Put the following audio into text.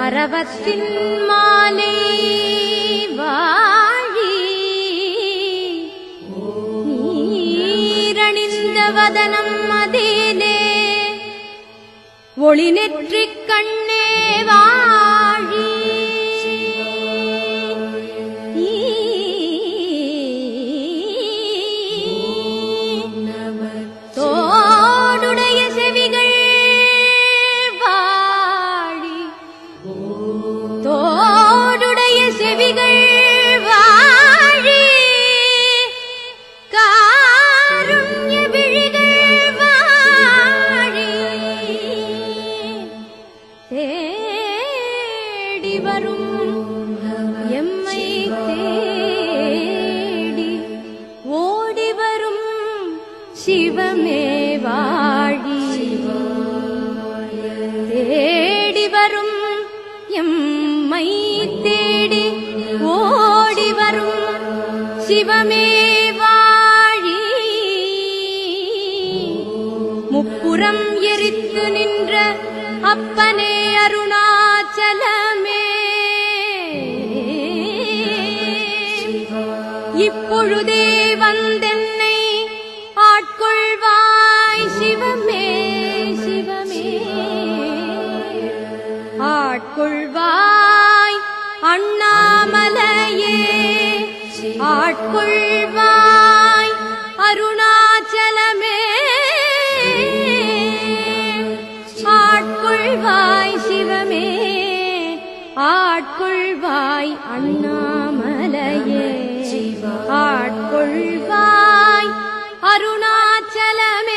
அரவத்தின் மாலை வாழி நீரணிந்த வதனம் அதிலே ஒளி நெற்றிக் கண்ணே வாழி தோடுடைய செவிகள் வாழி தோடுடைய செவிகள் வாழி காருண்ய விழிகள் வாழி தேடி வரும் எம்மை தேடி ஓடி வரும் சிவமே வாழி தேடி வரும் எம்மை தேடி ஓடி வரும் சிவமே வாழி முப்புறம் எரித்து நின்ற அப்பனே அருணாச்சலமே இப்பொழுதே வந்தென்னை ஆட்கொள்வாய் சிவமே சிவமே ஆட்கொள்வாய் அண்ணாமலையே ஆட்கொள்வாய் அருணாச்சலமே ஆட்கொள்வாய் சிவமே ஆட்கொள்வாய் அண்ணாமலையே ஆட்கொள்வாய் அருணாச்சலமே